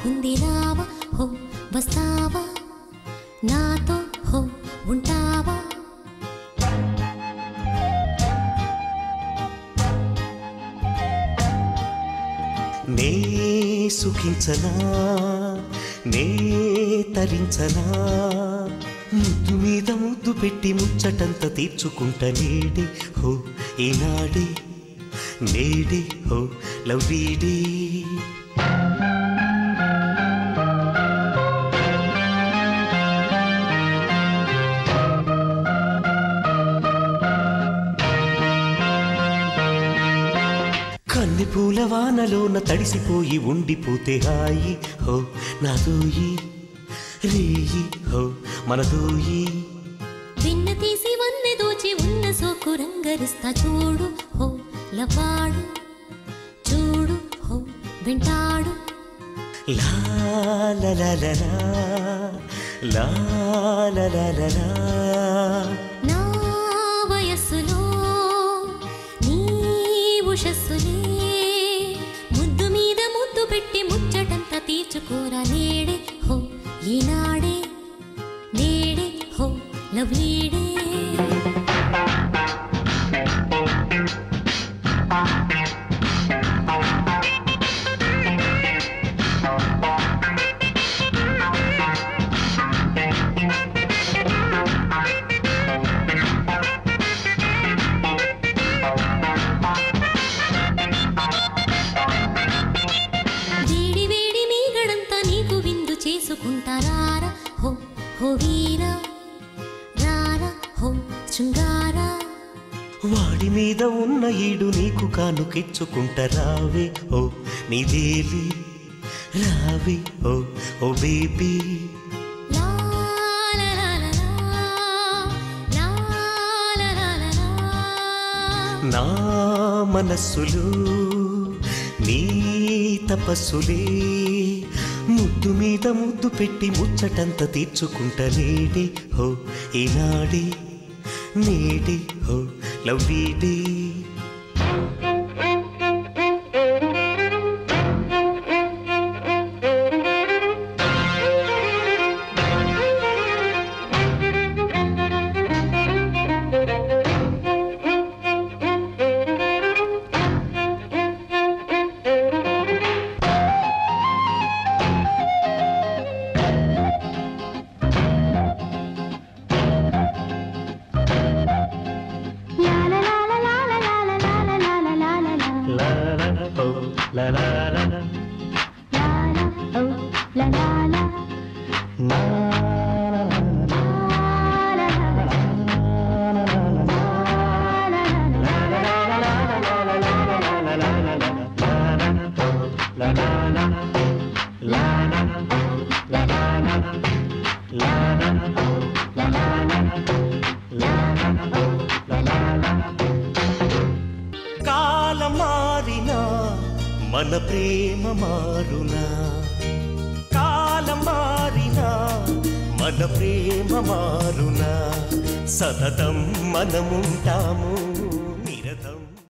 ఉంది రావా హో వస్తావా నాతో హో ఉంటావా నే సుఖించనా నే తరించనా ముద్దు మీద ముద్దు పెట్టి ముచ్చటంత తీర్చుకుంట నేడే హో ఈనాడే నేడే హో లవ్ వీడే కన్ని పూల వానలోన తడిసిపోయి ఉండిపోతే హాయి హో నాదోయి రేయి హో మనదోయి విన్న తీసి వన్నె దోచి ఉన్న సోకు రంగరిస్తా చూడు హో లవాడు చూడు హో వింటాడు లా లా లా లా లా, లా లా లా లా లా. నా వయస్సులో నీ ఉషస్సులే ముద్దు మీద ముద్దు పెట్టి ముచ్చటంతా తీర్చుకోరా నేడే హో ఈనాడే నేడే హో లవ్లీడే వేడి వేడి మీగడంతా నీకు విందు చేసుకుంటారారా హో హో వీరా రారా హో శృంగారా వాడి మీద ఉన్న ఈడు నీకు కానుకిచ్చుకుంట రావే ఓ నీదేలి రావే ఓ ఓ బేబీ లా లా లా లా లా, లా లా లా లా లా. నా మనస్సులో నీ తపస్సులే ముద్దు మీద ముద్దు పెట్టి ముచ్చటంత తీర్చుకుంట నేడే హో ఈనాడే నేడే హో లవ్ వీడే లా లా లా, ఓ లా లా లా లా. నా లా లా లా. కాలం మారినా మన ప్రేమ మారునా కాలం మారినా మన ప్రేమ మారునా సతతం మనముంటాము